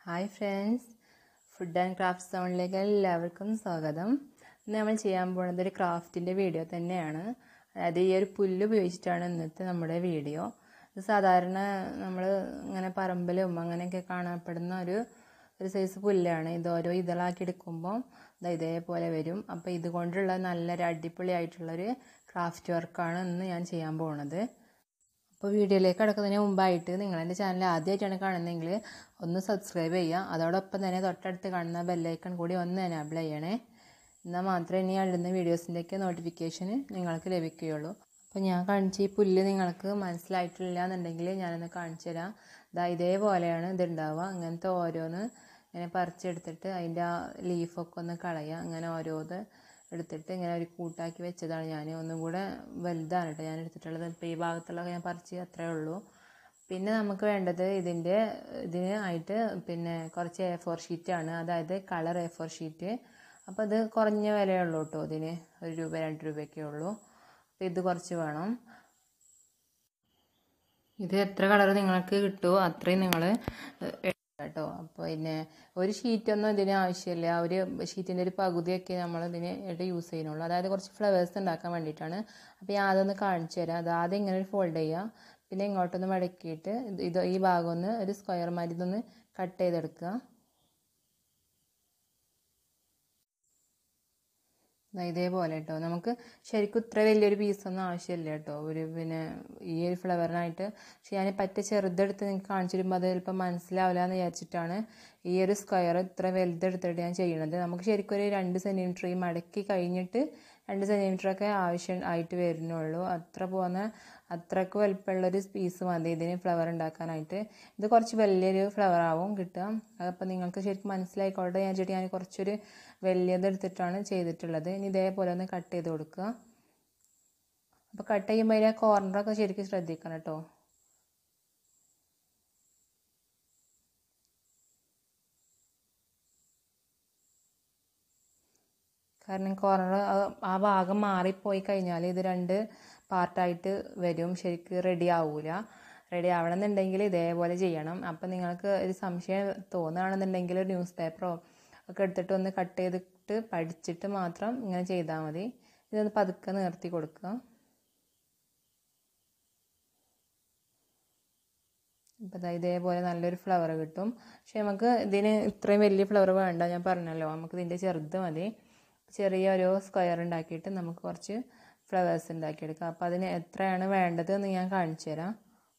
hi friends food and craft സൗണ്ടിലേക്ക് എല്ലാവർക്കും സ്വാഗതം ഇന്ന് നമ്മൾ ചെയ്യാൻ പോകുന്നത് ഒരു ക്രാഫ്റ്റിൻ്റെ വീഡിയോ തന്നെയാണ് അതായത് ഈ ഒരു പുല്ല് ഉപയോഗിച്ചിട്ടാണ് ഇന്നത്തെ നമ്മുടെ വീഡിയോ ഇത് സാധാരണ നമ്മൾ ഇങ്ങനെ പറമ്പിലും അങ്ങനെയൊക്കെ കാണപ്പെടുന്ന ഒരു ഒരു സൈസ് പുല്ലാണ് ഇത് ഓരോ ഇതളാക്കി എടുക്കുമ്പോൾ ഇതാ ഇതേപോലെ വരും അപ്പോൾ ഇതുകൊണ്ടുള്ള നല്ലൊരു അടിപൊളിയായിട്ടുള്ളൊരു ക്രാഫ്റ്റ് വർക്കാണ് ഇന്ന് ഞാൻ ചെയ്യാൻ പോകുന്നത് അപ്പോൾ വീഡിയോയിലേക്ക് കിടക്കുന്നതിന് മുമ്പായിട്ട് നിങ്ങൾ എൻ്റെ ചാനൽ ആദ്യമായിട്ടാണ് കാണുന്നതെങ്കിൽ ഒന്ന് സബ്സ്ക്രൈബ് ചെയ്യുക അതോടൊപ്പം തന്നെ തൊട്ടടുത്ത് കാണുന്ന ബെല്ലൈക്കൺ കൂടി ഒന്ന് എനാബിൾ ചെയ്യണേ എന്നാൽ മാത്രമേ ഇനി ഇടുന്ന വീഡിയോസിൻ്റെയൊക്കെ നോട്ടിഫിക്കേഷൻ നിങ്ങൾക്ക് ലഭിക്കുകയുള്ളൂ അപ്പോൾ ഞാൻ കാണിച്ച ഈ പുല്ല് നിങ്ങൾക്ക് മനസ്സിലായിട്ടില്ല എന്നുണ്ടെങ്കിൽ ഞാനൊന്ന് കാണിച്ചു തരാം ഇതാ ഇതേപോലെയാണ് ഇതുണ്ടാവുക ഇങ്ങനത്തെ ഓരോന്ന് ഇങ്ങനെ പറിച്ചെടുത്തിട്ട് അതിൻ്റെ ആ ലീഫൊക്കെ ഒന്ന് കളയുക അങ്ങനെ ഓരോന്ന് എടുത്തിട്ട് ഇങ്ങനെ ഒരു കൂട്ടാക്കി വെച്ചതാണ് ഞാൻ ഒന്നും കൂടെ വലുതാണ് കേട്ടോ ഞാൻ എടുത്തിട്ടുള്ളത് ഇപ്പോൾ ഈ ഭാഗത്തുള്ളതൊക്കെ ഞാൻ പറിച്ച് അത്രേ ഉള്ളൂ പിന്നെ നമുക്ക് വേണ്ടത് ഇതിൻ്റെ ഇതിന് ആയിട്ട് പിന്നെ കുറച്ച് എ ഫോർ ഷീറ്റാണ് അതായത് കളർ എ ഫോർ ഷീറ്റ് അപ്പോൾ ഇത് കുറഞ്ഞ വിലയുള്ളൂ കേട്ടോ ഇതിന് ഒരു രൂപ രണ്ട് രൂപയൊക്കെ ഉള്ളൂ അപ്പോൾ ഇത് കുറച്ച് വേണം ഇത് എത്ര കളർ നിങ്ങൾക്ക് കിട്ടുമോ അത്രയും നിങ്ങൾ കേട്ടോ അപ്പോൾ പിന്നെ ഒരു ഷീറ്റൊന്നും ഇതിന് ആവശ്യമില്ല ഒരു ഷീറ്റിൻ്റെ ഒരു പകുതിയൊക്കെ നമ്മൾ ഇതിന് ആയിട്ട് യൂസ് ചെയ്യുന്നുള്ളൂ അതായത് കുറച്ച് ഫ്ലവേഴ്സ് ഉണ്ടാക്കാൻ വേണ്ടിയിട്ടാണ് അപ്പോൾ ഞാൻ അതൊന്ന് കാണിച്ചു തരാം അത് ആദ്യം ഇങ്ങനെ ഒരു ഫോൾഡ് ചെയ്യുക പിന്നെ ഇങ്ങോട്ടൊന്ന് മടക്കിയിട്ട് ഇത് ഈ ഭാഗം ഒന്ന് ഒരു സ്ക്വയർ മാതിരി ഇതൊന്ന് കട്ട് ചെയ്തെടുക്കുക ഇതേപോലെ കേട്ടോ നമുക്ക് ശരിക്കും ഇത്ര വലിയൊരു പീസൊന്നും ആവശ്യമില്ല കേട്ടോ ഒരു പിന്നെ ഈ ഒരു ഫ്ലവറിനായിട്ട് പക്ഷെ ഞാൻ പറ്റ ചെറുതെടുത്ത് നിങ്ങൾക്ക് കാണിച്ചു തരുമ്പോൾ അത് ചിലപ്പോൾ മനസ്സിലാവില്ല എന്ന് വിചാരിച്ചിട്ടാണ് ഈ ഒരു സ്ക്വയർ ഇത്ര വലുതെടുത്തിട്ട് ഞാൻ ചെയ്യണത് നമുക്ക് ശരിക്കും ഒരു രണ്ട് സെൻറ്റിമീറ്റർ ഈ മടക്കി കഴിഞ്ഞിട്ട് രണ്ട് സെൻറ്റിമീറ്ററൊക്കെ ആവശ്യം ആയിട്ട് വരുന്നുള്ളൂ അത്ര പോകുന്ന അത്രക്ക് വലുപ്പമുള്ളൊരു പീസ് മതി ഇതിന് ഫ്ലവർ ഉണ്ടാക്കാനായിട്ട് ഇത് കുറച്ച് വലിയൊരു ഫ്ലവർ ആവും കിട്ടുക അതപ്പോൾ നിങ്ങൾക്ക് ശരിക്കും മനസ്സിലായിക്കോട്ടെ ഞാൻ ചേട്ടി ഞാൻ കുറച്ചൊരു വലിയത് എടുത്തിട്ടാണ് ചെയ്തിട്ടുള്ളത് ഇനി ഇതേപോലെ ഒന്ന് കട്ട് ചെയ്ത് കൊടുക്കുക അപ്പോൾ കട്ട് ചെയ്യുമ്പോൾ അതിൻ്റെ കോർണറൊക്കെ ശരിക്കും ശ്രദ്ധിക്കണം കേട്ടോ കാരണം കോർണർ ആ ഭാഗം മാറിപ്പോയി കഴിഞ്ഞാൽ ഇത് രണ്ട് പാർട്ടായിട്ട് വരും ശരിക്കും റെഡി ആവൂല റെഡി ആവണമെന്നുണ്ടെങ്കിൽ ഇതേപോലെ ചെയ്യണം അപ്പം നിങ്ങൾക്ക് ഒരു സംശയം തോന്നുകയാണെന്നുണ്ടെങ്കിൽ ഒരു ന്യൂസ് പേപ്പറോ ഒക്കെ എടുത്തിട്ട് ഒന്ന് കട്ട് ചെയ്തിട്ട് പഠിച്ചിട്ട് മാത്രം ഇങ്ങനെ ചെയ്താൽ മതി ഇതൊന്ന് പതുക്കെ നിർത്തി കൊടുക്കുക ഇപ്പം ഇതേപോലെ നല്ലൊരു ഫ്ലവർ കിട്ടും പക്ഷെ നമുക്ക് ഇതിന് ഇത്രയും വലിയ ഫ്ലവർ വേണ്ട ഞാൻ പറഞ്ഞല്ലോ നമുക്ക് ഇതിൻ്റെ ചെറുത് മതി ചെറിയ ഒരു സ്ക്വയർ ഉണ്ടാക്കിയിട്ട് നമുക്ക് കുറച്ച് ഫ്ലവേഴ്സ് ഉണ്ടാക്കിയെടുക്കാം അപ്പോൾ അതിന് എത്രയാണ് വേണ്ടത് എന്ന് ഞാൻ കാണിച്ചു തരാം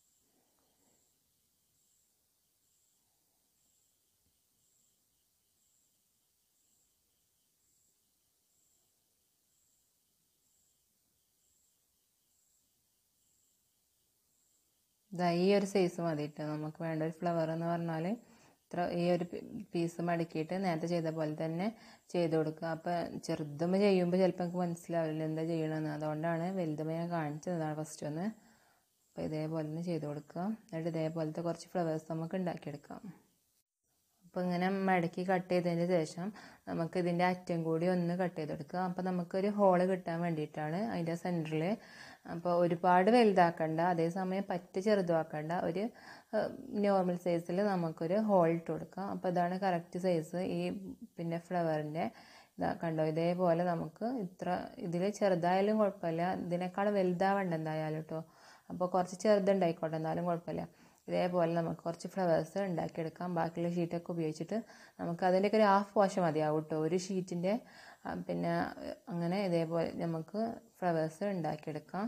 ഇതാ ഈ ഒരു സൈസ് മതിയിട്ട് നമുക്ക് വേണ്ട ഒരു ഫ്ലവർ എന്ന് പറഞ്ഞാൽ ഇത്ര ഈ ഒരു പീസ് മടക്കിയിട്ട് നേരത്തെ ചെയ്ത പോലെ തന്നെ ചെയ്ത് കൊടുക്കുക അപ്പോൾ ചെറുതുമ്പോൾ ചെയ്യുമ്പോൾ ചിലപ്പോൾ നമുക്ക് മനസ്സിലാവില്ല എന്താ ചെയ്യണമെന്ന് അതുകൊണ്ടാണ് വലുതുമ്പോൾ ഞാൻ കാണിച്ചതാണ് ഫസ്റ്റ് ഒന്ന് അപ്പോൾ ഇതേപോലെ തന്നെ ചെയ്ത് കൊടുക്കുക എന്നിട്ട് ഇതേപോലത്തെ കുറച്ച് ഫ്ലവേഴ്സ് നമുക്ക് ഉണ്ടാക്കിയെടുക്കാം അപ്പോൾ ഇങ്ങനെ മടക്കി കട്ട് ചെയ്തതിന് ശേഷം നമുക്ക് ഇതിൻ്റെ അറ്റം കൂടി ഒന്ന് കട്ട് ചെയ്തെടുക്കുക അപ്പോൾ നമുക്കൊരു ഹോള് കിട്ടാൻ വേണ്ടിയിട്ടാണ് അതിൻ്റെ സെൻറ്ററിൽ അപ്പോൾ ഒരുപാട് വലുതാക്കണ്ട അതേസമയം പറ്റ ചെറുതാക്കണ്ട ഒരു നോർമൽ സൈസിൽ നമുക്കൊരു ഹോൾ ഇട്ട് കൊടുക്കാം അപ്പോൾ ഇതാണ് കറക്റ്റ് സൈസ് ഈ പിന്നെ ഫ്ലവറിൻ്റെ ഇതാ കണ്ടോ ഇതേപോലെ നമുക്ക് ഇത്ര ഇതിൽ ചെറുതായാലും കുഴപ്പമില്ല ഇതിനേക്കാൾ വലുതാവേണ്ട എന്തായാലും കേട്ടോ അപ്പോൾ കുറച്ച് ചെറുതുണ്ടായിക്കോട്ടെ എന്നാലും കുഴപ്പമില്ല ഇതേപോലെ നമുക്ക് കുറച്ച് ഫ്ലവേഴ്സ് ഉണ്ടാക്കിയെടുക്കാം ബാക്കിയുള്ള ഷീറ്റൊക്കെ ഉപയോഗിച്ചിട്ട് നമുക്ക് അതിൻ്റെയൊക്കെ ഒരു ഹാഫ് പോഷൻ മതിയാവും കേട്ടോ ഒരു ഷീറ്റിൻ്റെ പിന്നെ അങ്ങനെ ഇതേപോലെ നമുക്ക് ഫ്ലവേഴ്സ് ഉണ്ടാക്കിയെടുക്കാം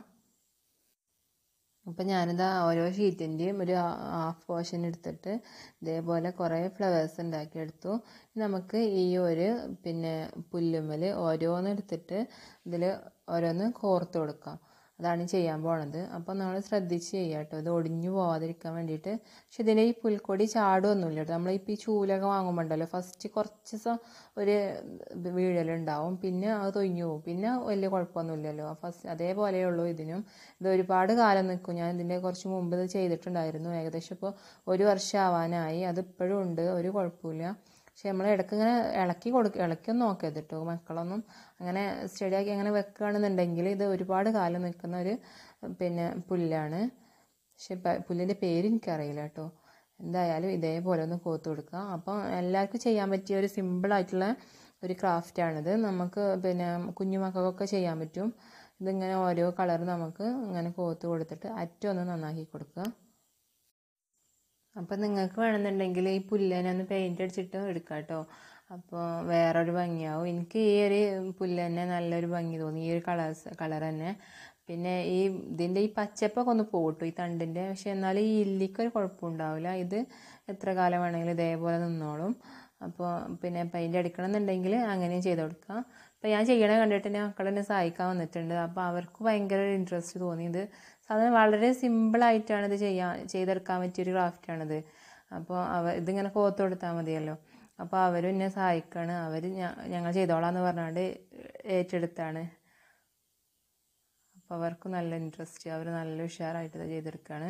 അപ്പം ഞാനിതാ ഓരോ ഷീറ്റിൻ്റെയും ഒരു ഹാഫ് പോർഷൻ എടുത്തിട്ട് ഇതേപോലെ കുറേ ഫ്ലവേഴ്സ് ഉണ്ടാക്കിയെടുത്തു നമുക്ക് ഈ ഒരു പിന്നെ പുല്ലുമ്മൽ ഓരോന്ന് എടുത്തിട്ട് ഇതിൽ ഓരോന്ന് കോർത്ത് കൊടുക്കാം അതാണ് ചെയ്യാൻ പോണത് അപ്പോൾ നമ്മൾ ശ്രദ്ധിച്ച് ചെയ്യുക കേട്ടോ ഇത് ഒടിഞ്ഞു പോവാതിരിക്കാൻ വേണ്ടിയിട്ട് പക്ഷെ ഇതിൻ്റെ ഈ പുൽക്കൊടി ചാടുമൊന്നുമില്ല കേട്ടോ നമ്മളിപ്പോൾ ഈ ചൂലൊക്കെ വാങ്ങുമ്പോൾ ഉണ്ടല്ലോ ഫസ്റ്റ് കുറച്ച് ദിവസം ഒരു വീഴലുണ്ടാവും പിന്നെ അത് തൊയ്ഞ്ഞു പോകും പിന്നെ വലിയ കുഴപ്പമൊന്നുമില്ലല്ലോ ഫസ്റ്റ് അതേപോലെയുള്ളൂ ഇതിനും ഇത് ഒരുപാട് കാലം നിൽക്കും ഞാൻ ഇതിൻ്റെ കുറച്ച് മുമ്പ് ഇത് ചെയ്തിട്ടുണ്ടായിരുന്നു ഏകദേശം ഇപ്പോൾ ഒരു വർഷം ആവാനായി അത് ഇപ്പോഴും ഉണ്ട് ഒരു കുഴപ്പമില്ല പക്ഷെ നമ്മൾ ഇടയ്ക്ക് ഇങ്ങനെ ഇളക്കി കൊടുക്കുക ഇളക്കിയൊന്നും നോക്കരുത് കേട്ടോ മക്കളൊന്നും അങ്ങനെ സ്റ്റഡിയാക്കി അങ്ങനെ വെക്കുകയാണെന്നുണ്ടെങ്കിൽ ഇത് ഒരുപാട് കാലം നിൽക്കുന്ന ഒരു പിന്നെ പുല്ലാണ് പക്ഷെ പുല്ലിൻ്റെ പേര് എനിക്കറിയില്ല കേട്ടോ എന്തായാലും ഇതേപോലെ ഒന്ന് കോത്ത് കൊടുക്കുക അപ്പോൾ എല്ലാവർക്കും ചെയ്യാൻ പറ്റിയ ഒരു സിമ്പിളായിട്ടുള്ള ഒരു ക്രാഫ്റ്റാണിത് നമുക്ക് പിന്നെ കുഞ്ഞു മക്കൾക്കൊക്കെ ചെയ്യാൻ പറ്റും ഇതിങ്ങനെ ഓരോ കളർ നമുക്ക് ഇങ്ങനെ കോത്ത് കൊടുത്തിട്ട് അറ്റം ഒന്ന് നന്നാക്കി കൊടുക്കുക അപ്പോൾ നിങ്ങൾക്ക് വേണമെന്നുണ്ടെങ്കിൽ ഈ പുല്ലേനെ ഒന്ന് പെയിൻ്റ് അടിച്ചിട്ട് എടുക്കാം കേട്ടോ അപ്പോൾ വേറൊരു ഭംഗിയാവും എനിക്ക് ഈ ഒരു പുല്ല് തന്നെ നല്ലൊരു ഭംഗി തോന്നി ഈ ഒരു കളേഴ്സ് കളർ തന്നെ പിന്നെ ഈ ഇതിൻ്റെ ഈ പച്ചപ്പൊക്കെ ഒന്ന് പോട്ടു ഈ തണ്ടിൻ്റെ പക്ഷെ എന്നാലും ഈ ഇല്ലിക്കൊരു കുഴപ്പമുണ്ടാവില്ല ഇത് എത്ര കാലം വേണമെങ്കിലും ഇതേപോലെ നിന്നോളും അപ്പോൾ പിന്നെ പെയിൻ്റ് അടിക്കണം എന്നുണ്ടെങ്കിൽ അങ്ങനെയും ചെയ്ത് കൊടുക്കാം അപ്പോൾ ഞാൻ ചെയ്യണ കണ്ടിട്ട് എൻ്റെ മക്കൾ എന്നെ സഹായിക്കാൻ വന്നിട്ടുണ്ട് അപ്പോൾ അവർക്ക് ഭയങ്കര ഒരു ഇൻട്രസ്റ്റ് തോന്നി ഇത് സാധാരണ വളരെ സിമ്പിളായിട്ടാണ് ഇത് ചെയ്യാൻ ചെയ്തെടുക്കാൻ പറ്റിയൊരു ക്രാഫ്റ്റാണിത് അപ്പോൾ അവ ഇതിങ്ങനെ കോത്ത് കൊടുത്താൽ മതിയല്ലോ അപ്പോൾ അവരും എന്നെ സഹായിക്കാണ് അവർ ഞങ്ങൾ ചെയ്തോളാന്ന് പറഞ്ഞുകൊണ്ട് ഏറ്റെടുത്താണ് അപ്പോൾ അവർക്ക് നല്ല ഇൻട്രസ്റ്റ് അവർ നല്ല ഉഷാറായിട്ട് ഇത് ചെയ്തെടുക്കുകയാണ്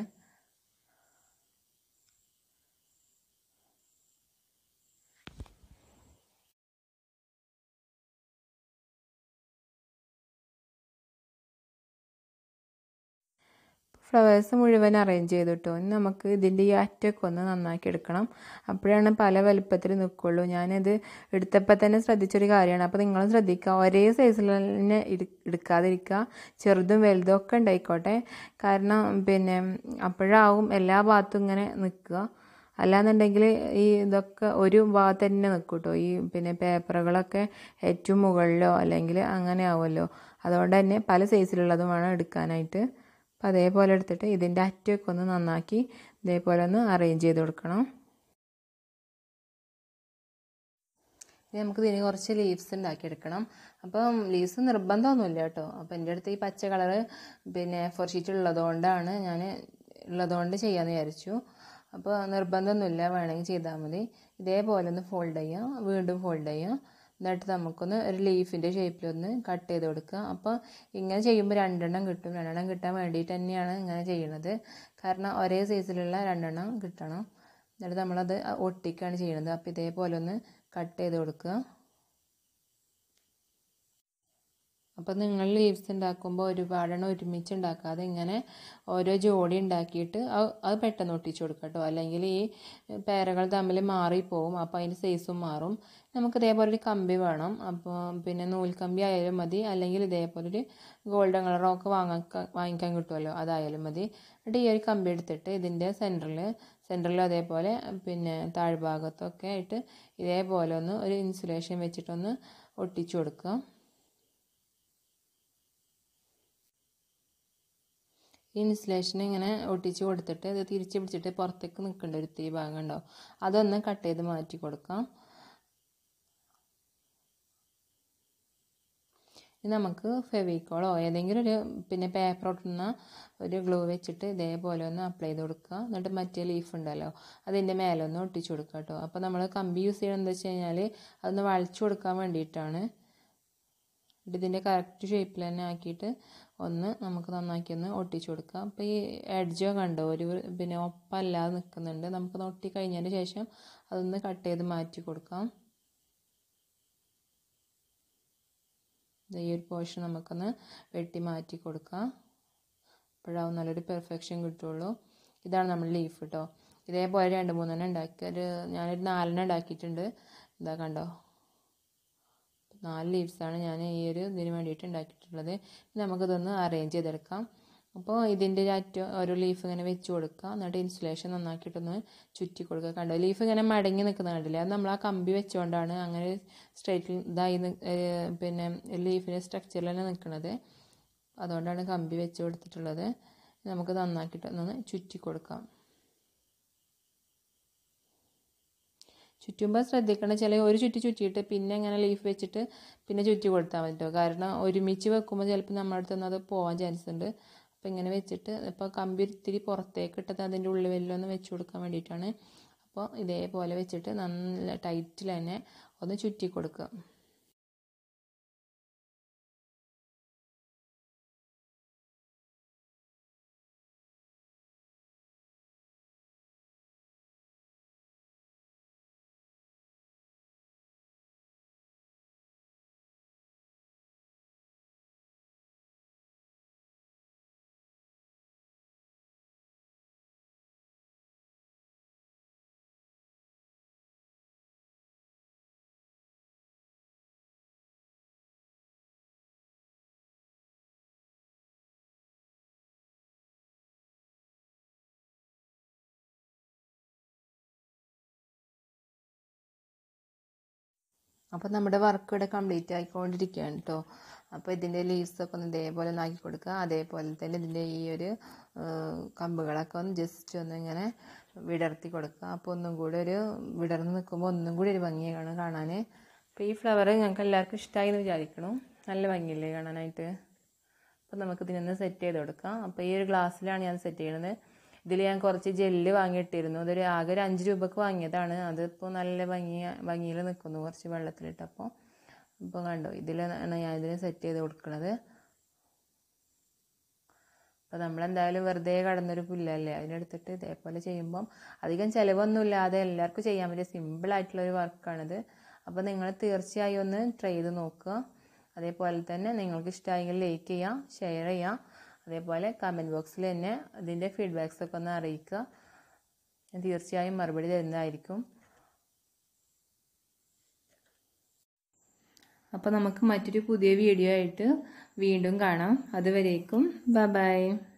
ഫ്ലവേഴ്സ് മുഴുവൻ അറേഞ്ച് ചെയ്തു കേട്ടോ ഇനി നമുക്ക് ഇതിൻ്റെ ഈ അറ്റൊക്കെ ഒന്ന് നന്നാക്കി എടുക്കണം അപ്പോഴാണ് പല വലുപ്പത്തിൽ നിൽക്കുള്ളൂ ഞാനിത് എടുത്തപ്പോൾ തന്നെ ശ്രദ്ധിച്ചൊരു കാര്യമാണ് അപ്പോൾ നിങ്ങളും ശ്രദ്ധിക്കുക ഒരേ സൈസിൽ തന്നെ എടുക്കാതിരിക്കുക ചെറുതും വലുതും ഒക്കെ ഉണ്ടായിക്കോട്ടെ കാരണം പിന്നെ അപ്പോഴാവും എല്ലാ ഭാഗത്തും ഇങ്ങനെ നിൽക്കുക അല്ലാന്നുണ്ടെങ്കിൽ ഈ ഇതൊക്കെ ഒരു ഭാഗത്ത് തന്നെ നിൽക്കും കേട്ടോ ഈ പിന്നെ പേപ്പറുകളൊക്കെ ഏറ്റവും മുകളിലോ അല്ലെങ്കിൽ അങ്ങനെ ആവുമല്ലോ അതുകൊണ്ട് തന്നെ പല സൈസിലുള്ളതും വേണം എടുക്കാനായിട്ട് അപ്പോൾ അതേപോലെ എടുത്തിട്ട് ഇതിൻ്റെ അറ്റമൊക്കെ ഒന്ന് നന്നാക്കി ഇതേപോലെ ഒന്ന് അറേഞ്ച് ചെയ്ത് കൊടുക്കണം ഇനി നമുക്ക് ഇതിന് കുറച്ച് ലീവ്സ് ഉണ്ടാക്കിയെടുക്കണം അപ്പം ലീവ്സ് നിർബന്ധമൊന്നുമില്ല കേട്ടോ അപ്പോൾ എൻ്റെ അടുത്ത് ഈ പച്ച കളറ് പിന്നെ ഫോർ ഷീറ്റ് ഉള്ളതുകൊണ്ടാണ് ഞാൻ ഉള്ളതുകൊണ്ട് ചെയ്യാമെന്ന് വിചാരിച്ചു അപ്പോൾ നിർബന്ധമൊന്നുമില്ല വേണമെങ്കിൽ ചെയ്താൽ മതി ഇതേപോലെ ഒന്ന് ഫോൾഡ് ചെയ്യാം വീണ്ടും ഫോൾഡ് ചെയ്യാം എന്നിട്ട് നമുക്കൊന്ന് ഒരു ലീഫിൻ്റെ ഷേപ്പിലൊന്ന് കട്ട് ചെയ്ത് കൊടുക്കുക അപ്പോൾ ഇങ്ങനെ ചെയ്യുമ്പോൾ രണ്ടെണ്ണം കിട്ടും രണ്ടെണ്ണം കിട്ടാൻ വേണ്ടിയിട്ട് തന്നെയാണ് ഇങ്ങനെ ചെയ്യുന്നത് കാരണം ഒരേ സൈസിലുള്ള രണ്ടെണ്ണം കിട്ടണം എന്നിട്ട് നമ്മളത് ഒട്ടിക്കുകയാണ് ചെയ്യുന്നത് അപ്പോൾ ഇതേപോലെ ഒന്ന് കട്ട് ചെയ്ത് കൊടുക്കുക അപ്പോൾ നിങ്ങൾ ലീവ്സ് ഉണ്ടാക്കുമ്പോൾ ഒരുപാടെണ്ണം ഒരുമിച്ച് ഉണ്ടാക്കാതെ ഇങ്ങനെ ഓരോ ജോഡി ഉണ്ടാക്കിയിട്ട് അത് പെട്ടെന്ന് ഒട്ടിച്ചു കൊടുക്കുക കേട്ടോ അല്ലെങ്കിൽ ഈ പേരകൾ തമ്മിൽ മാറിപ്പോവും അപ്പോൾ അതിൻ്റെ സൈസും മാറും നമുക്ക് ഇതേപോലെ ഒരു കമ്പി വേണം അപ്പോൾ പിന്നെ നൂൽക്കമ്പി ആയാലും മതി അല്ലെങ്കിൽ ഇതേപോലെ ഒരു ഗോൾഡൻ കളറൊക്കെ വാങ്ങാൻ വാങ്ങിക്കാൻ കിട്ടുമല്ലോ അതായാലും മതി എന്നിട്ട് ഈ ഒരു കമ്പി എടുത്തിട്ട് ഇതിൻ്റെ സെൻറ്ററിൽ സെൻറ്ററിൽ അതേപോലെ പിന്നെ താഴ്ഭാഗത്തൊക്കെ ആയിട്ട് ഇതേപോലെ ഒന്ന് ഒരു ഇൻസുലേഷൻ വെച്ചിട്ടൊന്ന് ഒട്ടിച്ചു കൊടുക്കുക ഇൻസുലേഷൻ ഇങ്ങനെ ഒട്ടിച്ച് കൊടുത്തിട്ട് ഇത് തിരിച്ച് പിടിച്ചിട്ട് പുറത്തേക്ക് നിൽക്കേണ്ട ഒരു തീ ഭാഗം ഉണ്ടാവും അതൊന്ന് കട്ട് ചെയ്ത് മാറ്റി കൊടുക്കാം ഇനി നമുക്ക് ഫെവിക്കോളോ ഏതെങ്കിലും ഒരു പിന്നെ പേപ്പർ ഒട്ടുന്ന ഒരു ഗ്ലൂ വെച്ചിട്ട് ഇതേപോലെ ഒന്ന് അപ്ലൈ ചെയ്ത് കൊടുക്കുക എന്നിട്ട് മറ്റേ ലീഫ് ഉണ്ടല്ലോ അതിൻ്റെ മേലെ ഒന്ന് ഒട്ടിച്ചു കൊടുക്കുക കേട്ടോ അപ്പോൾ നമ്മൾ കമ്പി യൂസ് ചെയ്യണമെന്ന് വെച്ച് കഴിഞ്ഞാൽ അതൊന്ന് വളച്ചു കൊടുക്കാൻ വേണ്ടിയിട്ടാണ് ഇതിൻ്റെ കറക്റ്റ് ഷേപ്പിൽ തന്നെ ആക്കിയിട്ട് ഒന്ന് നമുക്ക് നന്നാക്കി ഒന്ന് ഒട്ടിച്ചു കൊടുക്കാം അപ്പോൾ ഈ എഡ്ജോ കണ്ടോ ഒരു പിന്നെ ഒപ്പല്ലാതെ നിൽക്കുന്നുണ്ട് നമുക്ക് ഒട്ടി കഴിഞ്ഞതിന് ശേഷം അതൊന്ന് കട്ട് ചെയ്ത് മാറ്റി കൊടുക്കാം ഈ ഒരു പോർഷൻ നമുക്കൊന്ന് വെട്ടി മാറ്റി കൊടുക്കാം അപ്പോഴാവും നല്ലൊരു പെർഫെക്ഷൻ കിട്ടുള്ളൂ ഇതാണ് നമ്മൾ ലീഫ് കേട്ടോ ഇതേപോലെ രണ്ട് മൂന്നെണ്ണം ഉണ്ടാക്കി ഒരു ഞാനൊരു നാലെണ്ണം ഉണ്ടാക്കിയിട്ടുണ്ട് ഇതാ കണ്ടോ നാല് ലീവ്സാണ് ഞാൻ ഈ ഒരു ഇതിന് വേണ്ടിയിട്ട് ഉണ്ടാക്കിയിട്ടുള്ളത് നമുക്കിതൊന്ന് അറേഞ്ച് ചെയ്തെടുക്കാം അപ്പോൾ ഇതിൻ്റെ അറ്റം ഓരോ ലീഫ് ഇങ്ങനെ വെച്ച് കൊടുക്കുക എന്നിട്ട് ഇൻസുലേഷൻ നന്നാക്കിയിട്ടൊന്ന് ചുറ്റി കൊടുക്കുക കണ്ടോ ലീഫ് ഇങ്ങനെ മടങ്ങി നിൽക്കുന്ന കണ്ടില്ലേ അത് നമ്മൾ ആ കമ്പി വെച്ചുകൊണ്ടാണ് അങ്ങനെ സ്ട്രൈറ്റിൽ ഇതായി പിന്നെ ലീഫിൻ്റെ സ്ട്രക്ചറിൽ തന്നെ നിൽക്കുന്നത് അതുകൊണ്ടാണ് കമ്പി വെച്ച് കൊടുത്തിട്ടുള്ളത് നമുക്ക് നന്നാക്കിയിട്ടൊന്ന് ചുറ്റി കൊടുക്കാം ചുറ്റുമ്പോൾ ശ്രദ്ധിക്കണം ചില ഒരു ചുറ്റി ചുറ്റിയിട്ട് പിന്നെ ഇങ്ങനെ ലീഫ് വെച്ചിട്ട് പിന്നെ ചുറ്റി കൊടുത്താൽ മതി കേട്ടോ കാരണം ഒരുമിച്ച് വെക്കുമ്പോൾ ചിലപ്പോൾ നമ്മുടെ അടുത്ത് നിന്ന് അത് പോകാൻ ചാൻസ് ഉണ്ട് അപ്പോൾ ഇങ്ങനെ വെച്ചിട്ട് ഇപ്പോൾ കമ്പി ഇത്തിരി പുറത്തേക്ക് ഇട്ടത് അതിൻ്റെ ഉള്ളിൽ വല്ലൊന്ന് വെച്ച് കൊടുക്കാൻ വേണ്ടിയിട്ടാണ് അപ്പോൾ ഇതേപോലെ വെച്ചിട്ട് നല്ല ടൈറ്റിൽ തന്നെ ഒന്ന് ചുറ്റി കൊടുക്കുക അപ്പോൾ നമ്മുടെ വർക്ക് ഇവിടെ കംപ്ലീറ്റ് ആയിക്കൊണ്ടിരിക്കുകയാണ് കേട്ടോ അപ്പോൾ ഇതിൻ്റെ ലീവ്സൊക്കെ ഒന്ന് ഇതേപോലെ ഒന്ന് ആക്കി കൊടുക്കുക അതേപോലെ തന്നെ ഇതിൻ്റെ ഈ ഒരു കമ്പുകളൊക്കെ ഒന്ന് ജസ്റ്റ് ഒന്ന് ഇങ്ങനെ വിടർത്തി കൊടുക്കുക അപ്പോൾ ഒന്നും കൂടി ഒരു വിടർന്ന് നിൽക്കുമ്പോൾ ഒന്നും കൂടി ഒരു ഭംഗിയാണ് കാണാൻ അപ്പോൾ ഈ ഫ്ലവർ ഞങ്ങൾക്ക് എല്ലാവർക്കും ഇഷ്ടമായി എന്ന് വിചാരിക്കണം നല്ല ഭംഗിയില്ലേ കാണാനായിട്ട് അപ്പോൾ നമുക്ക് ഇതിനൊന്ന് സെറ്റ് ചെയ്ത് കൊടുക്കാം അപ്പോൾ ഈ ഒരു ഗ്ലാസ്സിലാണ് ഞാൻ സെറ്റ് ചെയ്യണത് ഇതിൽ ഞാൻ കുറച്ച് ജെല്ല് വാങ്ങിയിട്ടിരുന്നു അതൊരു ആകെ ഒരു അഞ്ച് രൂപക്ക് വാങ്ങിയതാണ് അതിപ്പോൾ നല്ല ഭംഗി ഭംഗിയിൽ നിൽക്കുന്നു കുറച്ച് വെള്ളത്തിലിട്ടപ്പോൾ ഇപ്പോൾ കണ്ടോ ഇതിലാണ് ഞാൻ ഇതിന് സെറ്റ് ചെയ്ത് കൊടുക്കുന്നത് അപ്പോൾ നമ്മളെന്തായാലും വെറുതെ കടന്നൊരു പുല്ലല്ലേ അതിനെടുത്തിട്ട് ഇതേപോലെ ചെയ്യുമ്പം അധികം ചിലവൊന്നുമില്ലാതെ എല്ലാവർക്കും ചെയ്യാൻ പറ്റിയ സിമ്പിളായിട്ടുള്ളൊരു വർക്കാണിത് അപ്പോൾ നിങ്ങൾ തീർച്ചയായും ഒന്ന് ട്രൈ ചെയ്ത് നോക്കുക അതേപോലെ തന്നെ നിങ്ങൾക്ക് ഇഷ്ടമായെങ്കിൽ ലൈക്ക് ചെയ്യുക ഷെയർ ചെയ്യുക അതേപോലെ കമൻറ്റ് ബോക്സിൽ തന്നെ അതിൻ്റെ ഫീഡ്ബാക്സ് ഒക്കെ ഒന്ന് അറിയിക്കുക ഞാൻ തീർച്ചയായും മറുപടി തരുന്നതായിരിക്കും അപ്പോൾ നമുക്ക് മറ്റൊരു പുതിയ വീഡിയോ ആയിട്ട് വീണ്ടും കാണാം അതുവരേക്കും ബൈ ബൈ